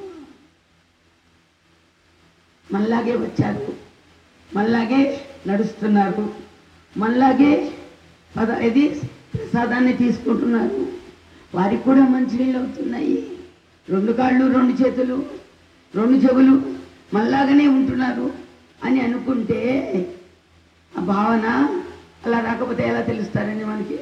మళ్ళాగే వచ్చారు మళ్ళాగే నడుస్తున్నారు మళ్ళాగే పద ఇది ప్రసాదాన్ని తీసుకుంటున్నారు వారికి కూడా మంచినీళ్ళు అవుతున్నాయి రెండు కాళ్ళు రెండు చేతులు రెండు చెవులు మళ్ళాగానే ఉంటున్నారు అని అనుకుంటే ఆ భావన అలా రాకపోతే ఎలా తెలుస్తారని మనకి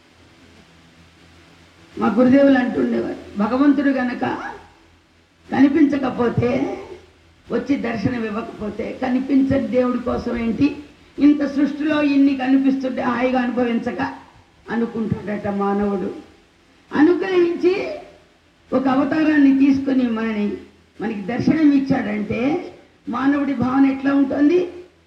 మా గురుదేవులు అంటుండేవారు భగవంతుడు గనక కనిపించకపోతే వచ్చి దర్శనం ఇవ్వకపోతే కనిపించని దేవుడి కోసం ఏంటి ఇంత సృష్టిలో ఇన్ని కనిపిస్తుంటే హాయిగా అనుభవించక అనుకుంటాడట మానవుడు అనుగ్రహించి ఒక అవతారాన్ని తీసుకుని మనని మనకి దర్శనం ఇచ్చాడంటే మానవుడి భావన ఎట్లా ఉంటుంది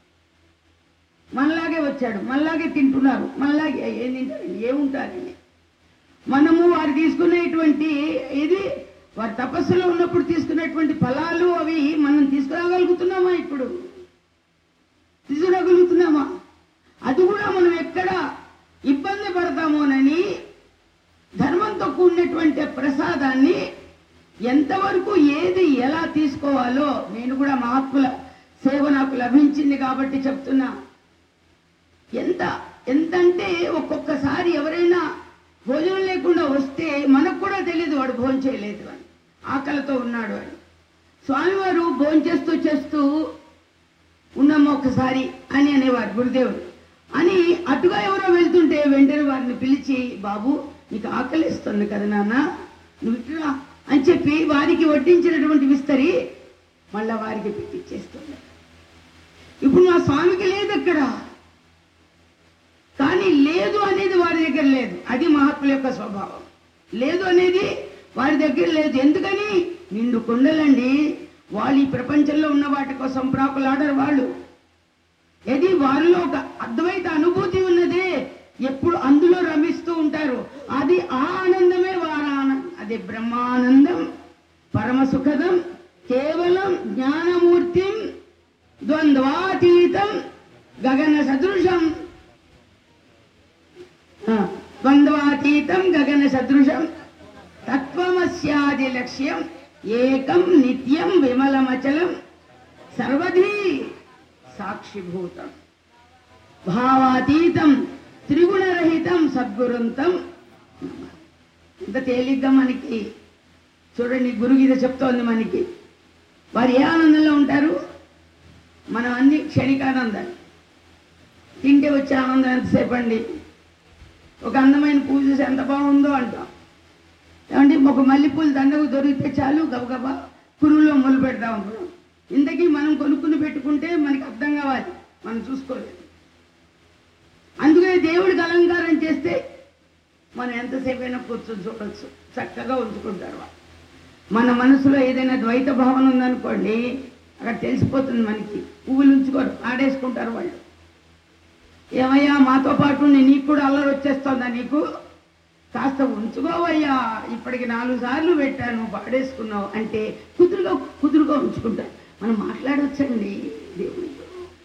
మనలాగే వచ్చాడు మనలాగే తింటున్నారు మనలాగే ఏం తింటారండి ఏముంటారండి మనము వారు తీసుకునేటువంటి ఇది వారి తపస్సులో ఉన్నప్పుడు తీసుకునేటువంటి ఫలాలు అవి మనం తీసుకురాగలుగుతున్నామా ఇప్పుడు తీసుకురాగలుగుతున్నామా అది కూడా మనం ఎక్కడ ఇబ్బంది పడతామోనని ధర్మంతో కూడినటువంటి ప్రసాదాన్ని ఎంతవరకు ఏది ఎలా తీసుకోవాలో నేను కూడా మహాత్ముల సేవ నాకు లభించింది కాబట్టి చెప్తున్నా ఎంత ఎంతంటే ఒక్కొక్కసారి ఎవరైనా భోజనం లేకుండా వస్తే మనకు కూడా తెలియదు వాడు భోజనం చేయలేదు అని ఆకలితో ఉన్నాడు అని స్వామివారు భోజనం చేస్తూ చేస్తూ ఉన్నాము ఒకసారి అని అనేవారు గురుదేవుడు అని అటుగా ఎవరో వెళ్తుంటే వెంటనే వారిని పిలిచి బాబు నీకు ఆకలిస్తుంది కదా నాన్న నువ్వు ఇట్లా అని చెప్పి వారికి వడ్డించినటువంటి విస్తరి మళ్ళా వారికి పెట్టిచ్చేస్తుంది ఇప్పుడు నా స్వామికి లేదు అక్కడ కానీ లేదు అనేది వారి దగ్గర లేదు అది మహాత్ముల యొక్క స్వభావం లేదు అనేది వారి దగ్గర లేదు ఎందుకని నిండు కొండలండి వాళ్ళు ఈ ప్రపంచంలో ఉన్న వాటి కోసం ప్రాకులాడరు వాళ్ళు ఇది వారిలో ఒక అద్వైత అనుభూతి ఉన్నదే ఎప్పుడు అందులో రమిస్తూ ఉంటారు అది ఆ ఆనందమే వారి ఆనందం అది బ్రహ్మానందం పరమ సుఖదం కేవలం జ్ఞానమూర్తిం ద్వంద్వాతీతం గగన సదృశం ఆ, ద్వంద్వాతీతం గగన సదృశం తత్వమస్యాది లక్ష్యం ఏకం నిత్యం విమలమచలం సర్వధీ సాక్షిభూతం భావాతీతం త్రిగుణరహితం సద్గురుంతం ఇంత తేలిగ్గా మనకి చూడండి గురుగీత చెప్తోంది మనకి వారు ఏ ఆనందంలో ఉంటారు మనం అన్ని క్షణికానందాలు తింటే వచ్చే ఆనందం ఎంతసేపు అండి ఒక అందమైన పూజ చూసి ఎంత బాగుందో అంటాం ఏమంటే ఒక మల్లెపూలు దండకు దొరికితే చాలు గబగబా పురుగులో మొదలు పెడతాం అప్పుడు ఇంతకీ మనం కొనుక్కుని పెట్టుకుంటే మనకి అర్థం కావాలి మనం చూసుకోలేదు అందుకనే దేవుడికి అలంకారం చేస్తే మనం ఎంతసేపు అయినా కూర్చొని చూడొచ్చు చక్కగా ఉంచుకుంటారు వాళ్ళు. మన మనసులో ఏదైనా ద్వైత భావన ఉందనుకోండి అక్కడ తెలిసిపోతుంది మనకి పువ్వులు ఉంచుకోరు ఆడేసుకుంటారు వాళ్ళు ఏమయ్యా మాతో పాటు నీ- నీకు కూడా అల్లరి వచ్చేస్తుందా నీకు కాస్త ఉంచుకోవయ్యా ఇప్పటికి నాలుగు సార్లు పెట్టాను పాడేసుకున్నావు అంటే కుదురుగా కుదురుగా ఉంచుకుంటారు మనం మాట్లాడవచ్చండి దేవుడితో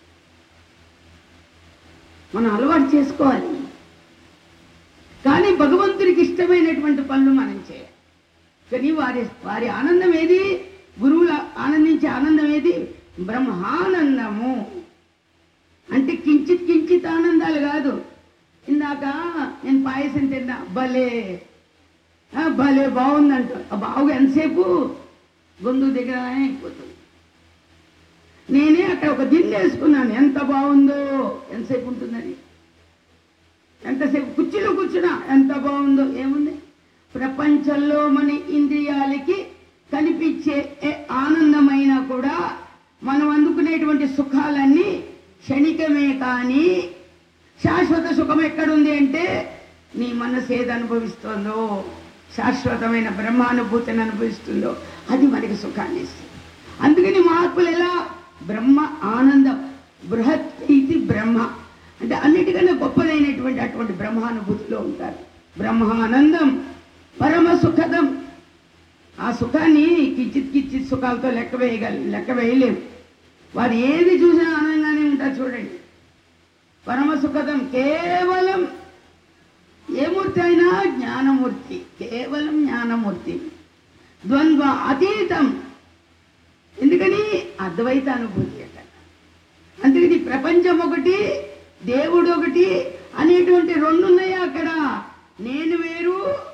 మనం అలవాటు చేసుకోవాలి కానీ భగవంతుడికి ఇష్టమైనటువంటి పనులు మనం చేయాలి కానీ వారి వారి ఆనందం ఏది గురువుల ఆనందించే ఆనందం ఏది బ్రహ్మానందము అంటే కించిత్ కించిత్ ఆనందాలు కాదు ఇందాక నేను పాయసం తిన్నా భలే ఆ, భలే బాగుందంట ఆ బావుగా ఎంతసేపు గొంతు దగ్గర అయిపోతుంది నేనే అక్కడ ఒక దిండు వేసుకున్నాను ఎంత బాగుందో ఎంతసేపు ఉంటుందని ఎంతసేపు కుర్చీలో కూర్చున్నా ఎంత బాగుందో ఏముంది ప్రపంచంలో మన ఇంద్రియాలకి కనిపించే ఏ ఆనందమైనా కూడా మనం అందుకునేటువంటి సుఖాలన్నీ క్షణికమే కానీ శాశ్వత సుఖం ఎక్కడుంది అంటే నీ మనసు ఏది అనుభవిస్తుందో శాశ్వతమైన బ్రహ్మానుభూతిని అనుభవిస్తుందో అది మనకి సుఖాన్ని ఇస్తుంది అందుకని మహాత్ములు ఎలా బ్రహ్మ ఆనందం బృహత్ ఇది బ్రహ్మ అంటే అన్నిటికన్నా గొప్పదైనటువంటి అటువంటి బ్రహ్మానుభూతిలో ఉంటారు బ్రహ్మానందం పరమ సుఖదం ఆ సుఖాన్ని కిచ్చిత్ కిచ్చిత్ సుఖాలతో లెక్క వేయగల లెక్క వేయలేము వారు ఏది చూసినా ఆనందంగానే ఉంటారు చూడండి పరమ సుఖదం కేవలం ఏ మూర్తి అయినా జ్ఞానమూర్తి కేవలం జ్ఞానమూర్తి ద్వంద్వ అతీతం ఎందుకని అద్వైత అనుభూతి అక్కడ అందుకని ప్రపంచం ఒకటి దేవుడు ఒకటి అనేటువంటి రెండు ఉన్నాయి అక్కడ నేను వేరు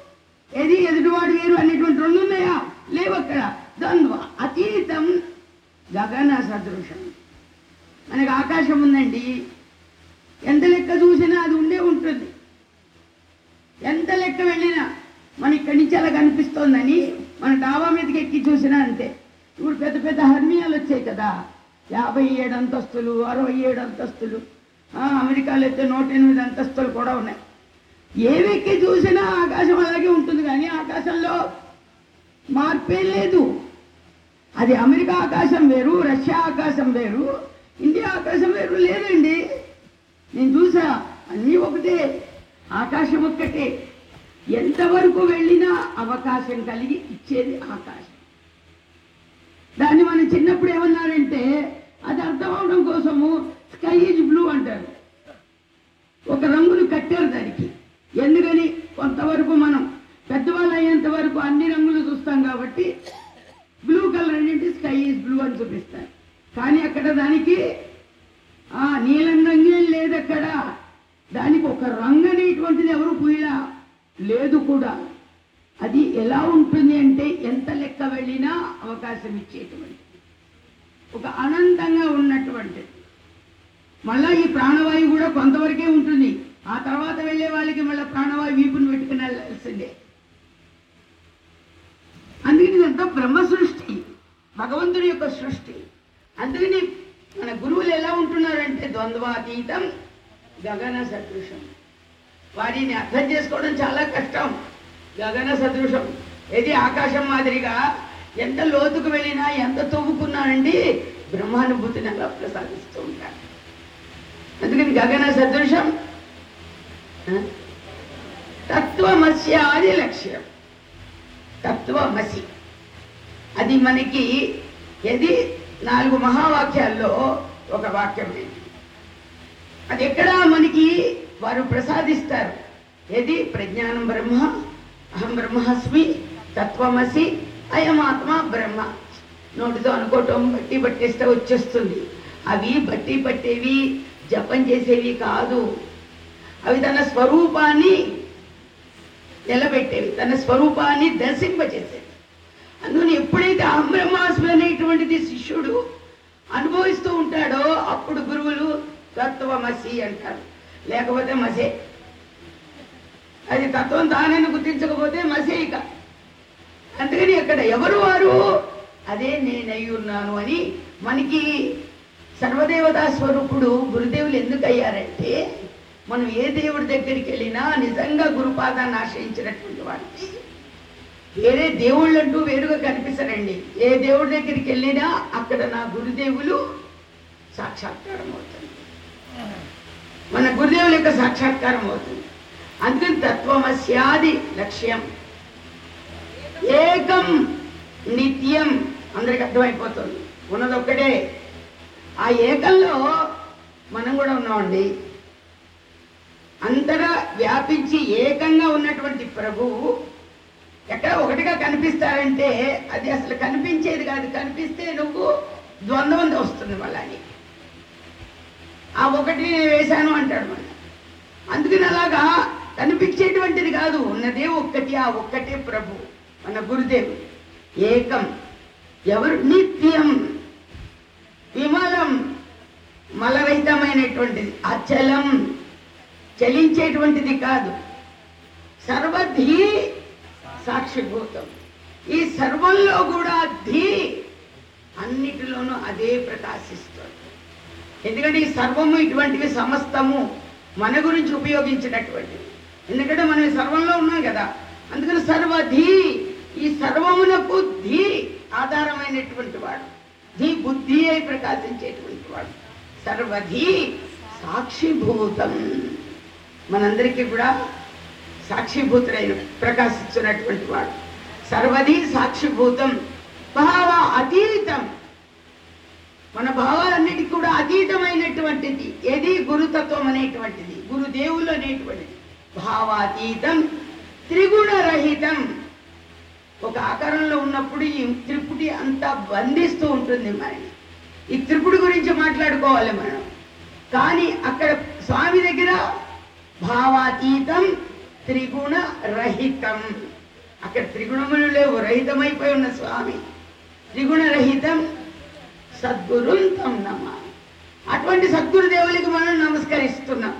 ఏది ఎదుటివాడు వేరు అనేటువంటి రెండు ఉన్నాయా లేవు అక్కడ ద్వంద్వ అతీతం గగన సదృశం మనకి ఆకాశం ఉందండి ఎంత లెక్క చూసినా అది ఉండే ఉంటుంది ఎంత లెక్క వెళ్ళినా మన ఇక్కడి నుంచి అలా కనిపిస్తోందని మన డాబా మీదకి ఎక్కి చూసినా అంతే ఇప్పుడు పెద్ద పెద్ద హర్మియాలు వచ్చాయి కదా యాభై ఏడు అంతస్తులు అరవై ఏడు అంతస్తులు ఆ, అమెరికాలో అయితే నూట ఎనిమిది అంతస్తులు కూడా ఉన్నాయి ఏవెక్కి చూసినా ఆకాశం అలాగే ఉంటుంది కానీ ఆకాశంలో మార్పే లేదు అది అమెరికా ఆకాశం వేరు రష్యా ఆకాశం వేరు ఇండియా ఆకాశం వేరు లేదండి నేను చూసా అన్నీ ఒకటే ఆకాశం ఒక్కటే ఎంతవరకు వెళ్ళినా అవకాశం కలిగి ఇచ్చేది ఆకాశం దాన్ని మనం చిన్నప్పుడు ఏమన్నారంటే అది అర్థం అవడం కోసము స్కై ఈజ్ బ్లూ అంటారు ఒక రంగును కట్టారు దానికి ఎందుకని కొంతవరకు మనం పెద్దవాళ్ళు అయ్యేంత వరకు అన్ని రంగులు చూస్తాం కాబట్టి బ్లూ కలర్ అనేది స్కై ఈజ్ బ్లూ అని చూపిస్తారు కానీ అక్కడ దానికి ఆ నీలం రంగే లేదు అక్కడ దానికి ఒక రంగు అనేటువంటిది ఎవరు పూయలా లేదు కూడా అది ఎలా ఉంటుంది అంటే ఎంత లెక్క వెళ్ళినా అవకాశం ఇచ్చేటువంటిది ఒక అనంతంగా ఉన్నటువంటిది మళ్ళా ఈ ప్రాణవాయువు కూడా కొంతవరకే ఉంటుంది ఆ తర్వాత వెళ్ళే వాళ్ళకి మళ్ళీ ప్రాణవాయు వీపుని పెట్టుకుని వెళ్ళాల్సిందే అందుకని ఇదంతా బ్రహ్మ సృష్టి భగవంతుడి యొక్క సృష్టి అందుకని మన గురువులు ఎలా ఉంటున్నారంటే ద్వంద్వాతీతం గగన సదృశం వారిని అర్థం చేసుకోవడం చాలా కష్టం గగన సదృశం ఇది ఆకాశం మాదిరిగా ఎంత లోతుకు వెళ్ళినా ఎంత తవ్వుకున్నానండి బ్రహ్మానుభూతిని అలా ప్రసాదిస్తూ ఉంటారు అందుకని గగన సదృశం ఆ? తత్వమస్యాది లక్ష్యం తత్వమసి అది మనకి ఏది నాలుగు మహావాక్యాల్లో ఒక వాక్యం ఇది అది ఎక్కడ మనకి వారు ప్రసాదిస్తారు ఏది ప్రజ్ఞానం బ్రహ్మ అహం బ్రహ్మాస్మి తత్వమసి అయమాత్మ బ్రహ్మ నోటితో అనుకోవటం బట్టి పట్టేస్తే వచ్చేస్తుంది అవి బట్టి పట్టేవి జపం చేసేవి కాదు అవి తన స్వరూపాన్ని నిలబెట్టేవి తన స్వరూపాన్ని దర్శింపచేసేవి అందుకని ఎప్పుడైతే అహం బ్రహ్మాస్మి అనేటువంటిది శిష్యుడు అనుభవిస్తూ ఉంటాడో అప్పుడు గురువులు తత్వమసి అంటారు లేకపోతే మసే అది తత్వం తానని గుర్తించకపోతే మసే ఇక అందుకని అక్కడ ఎవరు వారు అదే నేనై ఉన్నాను అని మనకి సర్వదేవతా స్వరూపుడు గురుదేవులు ఎందుకు అయ్యారంటే మనం ఏ దేవుడి దగ్గరికి వెళ్ళినా నిజంగా గురుపాదాన్ని ఆశ్రయించినటువంటి వాడికి వేరే దేవుళ్ళంటూ వేరుగా కనిపిస్తారండి ఏ దేవుడి దగ్గరికి వెళ్ళినా అక్కడ నా గురుదేవులు సాక్షాత్కారం అవుతుంది మన గురుదేవుల యొక్క సాక్షాత్కారం అవుతుంది అందుకని తత్వమస్యాది లక్ష్యం ఏకం నిత్యం అందరికి అర్థమైపోతుంది ఉన్నది ఒక్కటే ఆ ఏకంలో మనం కూడా ఉన్నామండి అంతగా వ్యాపించి ఏకంగా ఉన్నటువంటి ప్రభువు ఎక్కడ ఒకటిగా కనిపిస్తారంటే అది అసలు కనిపించేది కాదు కనిపిస్తే నువ్వు ద్వంద్వం వస్తుంది మళ్ళా నీకు. ఆ ఒకటి నేను వేశాను అంటాడు మళ్ళీ అందుకని అలాగా కనిపించేటువంటిది కాదు ఉన్నదే ఒక్కటి ఆ ఒక్కటే ప్రభు మన గురుదేవుడు ఏకం ఎవరు నిత్యం విమలం మలరహితమైనటువంటిది అచలం చలించేటువంటిది కాదు సర్వధీ సాక్షిభూతం ఈ సర్వంలో కూడా ధీ అన్నిటిలోనూ అదే ప్రకాశిస్తుంది ఎందుకంటే ఈ సర్వము ఇటువంటివి సమస్తము మన గురించి ఉపయోగించినటువంటివి ఎందుకంటే మనం ఈ సర్వంలో ఉన్నాం కదా అందుకని సర్వధీ ఈ సర్వమునకు ధీ ఆధారమైనటువంటి వాడు ధీ బుద్ధి అయి ప్రకాశించేటువంటి వాడు సర్వధీ సాక్షిభూతం మనందరికీ కూడా సాక్షిభూతుడైన ప్రకాశిస్తున్నటువంటి వాడు సర్వధీ సాక్షిభూతం భావ అతీతం మన భావాలన్నిటికీ కూడా అతీతమైనటువంటిది ఏది గురుతత్వం అనేటువంటిది గురుదేవులు అనేటువంటిది భావాతీతం త్రిగుణ రహితం ఒక ఆకారంలో ఉన్నప్పుడు ఈ త్రిపుటి అంతా బంధిస్తూ ఉంటుంది మనని ఈ త్రిపుడి గురించి మాట్లాడుకోవాలి మనం కానీ అక్కడ స్వామి దగ్గర భావాతీతం త్రిగుణ రహితం అక్కడ త్రిగుణములు లేవు రహితమైపోయి ఉన్న స్వామి త్రిగుణరహితం సద్గురుం తం నమ అటువంటి సద్గురుదేవులకి మనం నమస్కరిస్తున్నాం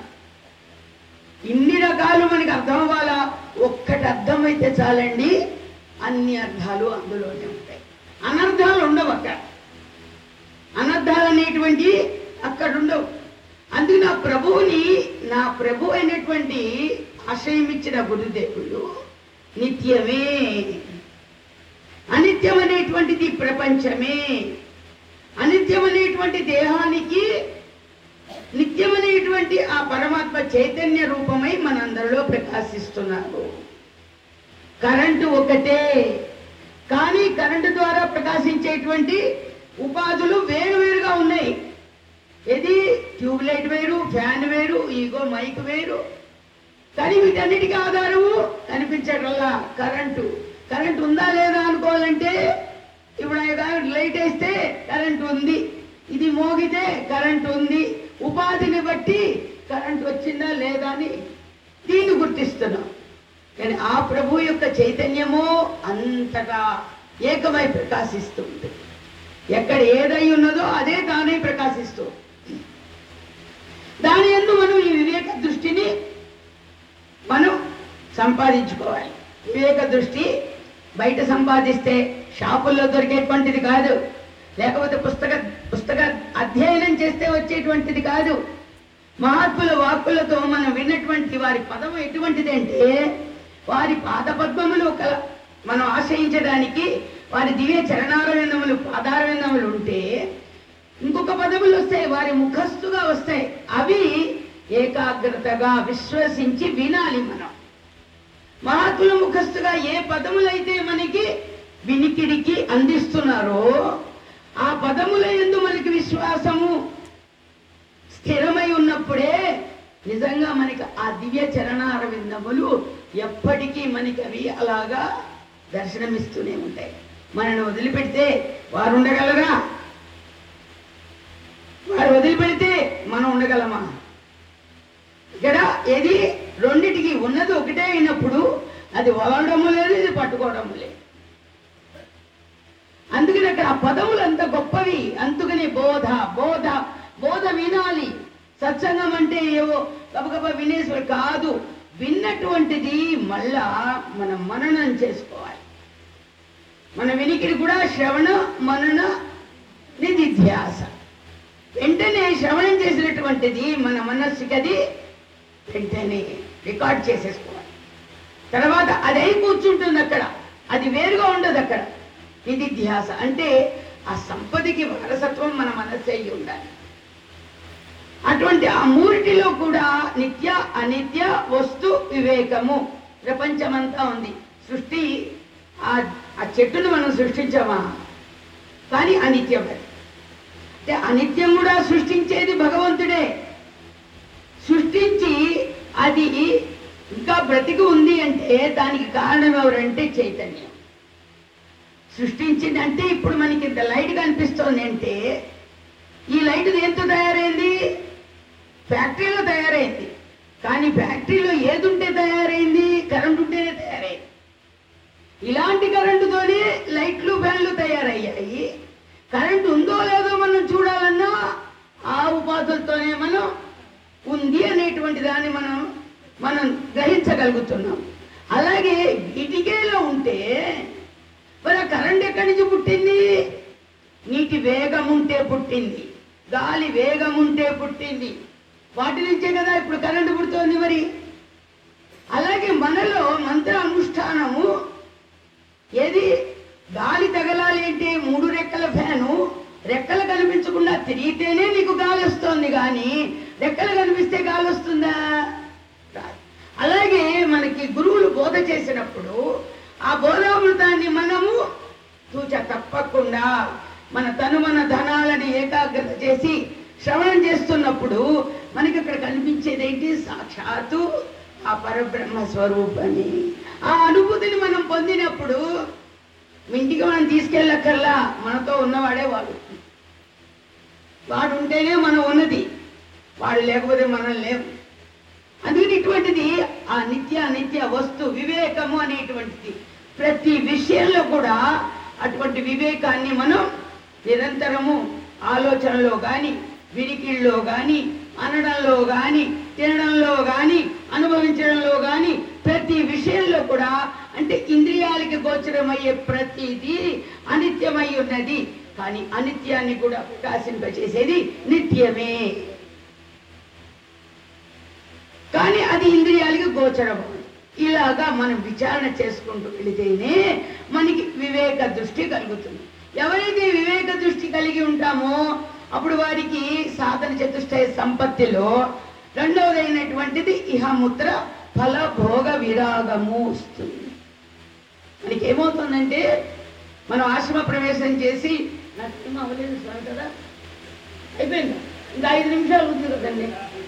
ఇన్ని రకాలు మనకి అర్థం అవ్వాలా ఒక్కటి అర్థమైతే చాలండి అన్ని అర్థాలు అందులోనే ఉంటాయి అనర్థాలు ఉండవు అక్కడ అనర్థాలు అనేటువంటి అక్కడ ఉండవు అందుకు నా ప్రభువుని నా ప్రభు అయినటువంటి ఆశ్రయం ఇచ్చిన గురుదేవులు నిత్యమే అనిత్యం అనేటువంటిది ప్రపంచమే అనిత్యం అనేటువంటి దేహానికి నిత్యమనేటువంటి ఆ పరమాత్మ చైతన్య రూపమై మనందరిలో ప్రకాశిస్తున్నారు కరెంటు ఒకటే కానీ కరెంటు ద్వారా ప్రకాశించేటువంటి ఉపాధులు వేరువేరుగా ఉన్నాయి ఇది ట్యూబ్ లైట్ వేరు ఫ్యాన్ వేరు ఈగో మైక్ వేరు కానీ వీటన్నిటికీ ఆధారము కనిపించగల కరెంటు కరెంటు ఉందా లేదా అనుకోవాలంటే ఇప్పుడు ఆయన లైట్ వేస్తే కరెంటు ఉంది ఇది మోగితే కరెంటు ఉంది ఉపాధిని బట్టి కరెంటు వచ్చిందా లేదా అని దీన్ని గుర్తిస్తున్నాం కానీ ఆ ప్రభు యొక్క చైతన్యము అంతటా ఏకమై ప్రకాశిస్తూ ఉంటుంది ఎక్కడ ఏదై ఉన్నదో అదే తానే ప్రకాశిస్తూ ఉంటుంది. దాని ఎందు మనం ఈ వివేక దృష్టిని మనం సంపాదించుకోవాలి వివేక దృష్టి బయట సంపాదిస్తే షాపుల్లో దొరికేటువంటిది కాదు లేకపోతే పుస్తక పుస్తక అధ్యయనం చేస్తే వచ్చేటువంటిది కాదు మహాత్ముల వాక్కులతో మనం విన్నటువంటి వారి పదం ఎటువంటిది అంటే వారి పాదపద్మములు ఒక మనం ఆశ్రయించడానికి వారి దివ్య చరణారవిందములు పాదారవిందములు ఉంటే ఇంకొక పదములు వస్తాయి వారి ముఖస్థుగా వస్తాయి అవి ఏకాగ్రతగా విశ్వసించి వినాలి మనం మహాత్ముల ముఖస్థుగా ఏ పదములైతే మనకి వినికిడికి అందిస్తున్నారో ఆ పదముల ఎందు మనకి విశ్వాసము స్థిరమై ఉన్నప్పుడే నిజంగా మనకి ఆ దివ్య చరణారవిందములు ఎప్పటికీ మనకి అవి అలాగా దర్శనమిస్తూనే ఉంటాయి మనల్ని వదిలిపెడితే వారు ఉండగలరా వారు వదిలిపెడితే మనం ఉండగలమా ఇక్కడ ఏది రెండిటికి ఉన్నది ఒకటే అయినప్పుడు అది వదలడము లేదు ఇది పట్టుకోవడము లేదు అందుకని అక్కడ ఆ పదములు అంత గొప్పవి అందుకని బోధ బోధ బోధ వినాలి సత్సంగం అంటే ఏవో గబగబ వినేశ్వరు కాదు విన్నటువంటిది మళ్ళా మనం మననం చేసుకోవాలి మన వినికిడి కూడా శ్రవణ మనన నిధిధ్యాస వెంటనే శ్రవణం చేసినటువంటిది మన మనస్సుకి అది వెంటనే రికార్డ్ చేసేసుకోవాలి తర్వాత అదే కూర్చుంటుంది అక్కడ అది వేరుగా ఉండదు అక్కడ ఇది ధ్యాస అంటే ఆ సంపదకి వారసత్వం మన మనస్సు అయి ఉండాలి అటువంటి ఆ మూరిటిలో కూడా నిత్య అనిత్య వస్తు వివేకము ప్రపంచమంతా ఉంది సృష్టి ఆ ఆ చెట్టును మనం సృష్టించామా కానీ అనిత్యం అది అంటే అనిత్యం కూడా సృష్టించేది భగవంతుడే సృష్టించి అది ఇంకా బ్రతికి ఉంది అంటే దానికి కారణం ఎవరంటే చైతన్యం సృష్టించింది అంటే ఇప్పుడు మనకి ఇంత లైట్ కనిపిస్తోంది అంటే ఈ లైట్ దేంతో తయారైంది ఫ్యాక్టరీలో తయారైంది కానీ ఫ్యాక్టరీలో ఏది ఉంటే తయారైంది కరెంట్ ఉంటేనే తయారైంది ఇలాంటి కరెంటుతోనే లైట్లు ఫ్యాన్లు తయారయ్యాయి కరెంట్ ఉందో లేదో మనం చూడాలన్నా ఆ ఉపాధులతోనే మనం ఉంది అనేటువంటి దాన్ని మనం మనం గ్రహించగలుగుతున్నాం అలాగే ఇటికేలో ఉంటే మరి ఆ కరెంట్ ఎక్కడి నుంచి పుట్టింది నీటి వేగం ఉంటే పుట్టింది గాలి వేగం ఉంటే పుట్టింది వాటి నుంచే కదా ఇప్పుడు కరెంటు పుడుతోంది మరి అలాగే మనలో మంత్ర అనుష్ఠానము ఏది గాలి తగలాలి అంటే మూడు రెక్కల ఫ్యాను రెక్కలు కనిపించకుండా తిరిగితేనే నీకు గాలి వస్తుంది కానీ రెక్కలు కనిపిస్తే గాలి వస్తుందా రాదు. అలాగే మనకి గురువులు బోధ చేసినప్పుడు ఆ బోధామృతాన్ని మనము తూచ తప్పకుండా మన తను మన ధనాలని ఏకాగ్రత చేసి శ్రవణం చేస్తున్నప్పుడు మనకి అక్కడ కనిపించేది ఏంటి సాక్షాత్తు ఆ పరబ్రహ్మ స్వరూపని ఆ అనుభూతిని మనం పొందినప్పుడు మీ ఇంటికి మనం తీసుకెళ్ళక్కర్లా మనతో ఉన్నవాడే వాడు వాడు ఉంటేనే మనం ఉన్నది వాడు లేకపోతే మనం లేవు అందుకని ఇటువంటిది ఆ నిత్య నిత్య వస్తు వివేకము అనేటువంటిది ప్రతి విషయంలో కూడా అటువంటి వివేకాన్ని మనం నిరంతరము ఆలోచనలో కానీ వినికిల్లో కానీ అనడంలో కానీ తినడంలో కానీ అనుభవించడంలో కానీ ప్రతి విషయంలో కూడా అంటే ఇంద్రియాలకి గోచరమయ్యే ప్రతిదీ అనిత్యమై ఉన్నది కానీ అనిత్యాన్ని కూడా ప్రకాశింపచేసేది నిత్యమే కానీ అది ఇంద్రియాలకి గోచరం ఇలాగా మనం విచారణ చేసుకుంటూ వెళితేనే మనకి వివేక దృష్టి కలుగుతుంది ఎవరైతే వివేక దృష్టి కలిగి ఉంటామో అప్పుడు వారికి సాధన చతుష్టయ సంపత్తిలో రెండవదైనటువంటిది ఇహముత్ర ఫల భోగ విరాగము వస్తుంది మనకి ఏమవుతుందంటే మనం ఆశ్రమ ప్రవేశం చేసి నాకు ఏం అవ్వలేదు సార్ కదా అయిపోయిందా ఇంకా ఐదు నిమిషాలు ఉంది కదండి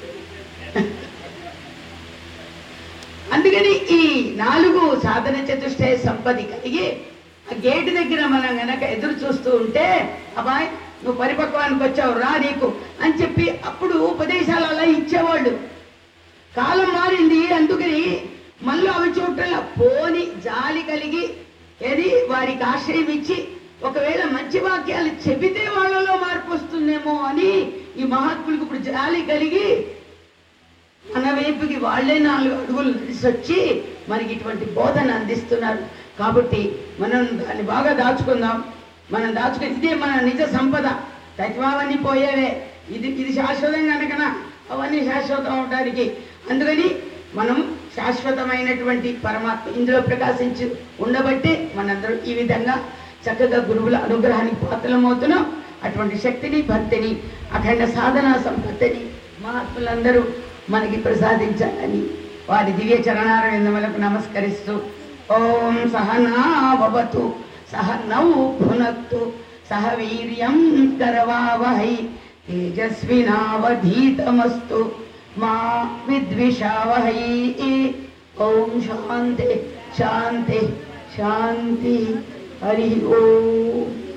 అందుకని ఈ నాలుగు సాధన చతుష్టయ సంపది కలిగి ఆ గేటు దగ్గర మనం గనక ఎదురు చూస్తూ ఉంటే అబ్బాయి నువ్వు పరిపక్వానికి వచ్చావు రా నీకు అని చెప్పి అప్పుడు ఉపదేశాలు అలా ఇచ్చేవాళ్ళు కాలం మారింది అందుకని మళ్ళీ అవి చూడటం పోని జాలి కలిగి ఏది వారికి ఆశ్రయం ఇచ్చి ఒకవేళ మంచి వాక్యాలు చెబితే వాళ్ళలో మార్పు వస్తుందేమో అని ఈ మహాత్ములకు ఇప్పుడు జాలి కలిగి మన వైపుకి వాళ్ళే నాలుగు అడుగులు నడిచొచ్చి మనకి ఇటువంటి బోధన అందిస్తున్నారు కాబట్టి మనం దాన్ని బాగా దాచుకుందాం మనం దాచుకుని ఇదే మన నిజ సంపద తత్వావన్నీ పోయేవే ఇది ఇది శాశ్వతం కనుకనా అవన్నీ శాశ్వతం అవడానికి అందుకని మనం శాశ్వతమైనటువంటి పరమాత్మ ఇందులో ప్రకాశించి ఉండబట్టే మనందరం ఈ విధంగా చక్కగా గురువుల అనుగ్రహానికి పాత్రలమవుతున్నాం అటువంటి శక్తిని భక్తిని అఖండ సాధనా సంపత్తిని మహాత్ములందరూ మనకి ప్రసాదించాలని వారి దివ్య చరణారవిందములకు నమస్కరిస్తూ ఓం సహనావతు సహ నౌ భునక్తు సహ వీర్యం కరవావహై తేజస్వినావధీతమస్తు మా విద్విషావహై ఓం శాంతి శాంతి శాంతి హరి ఓం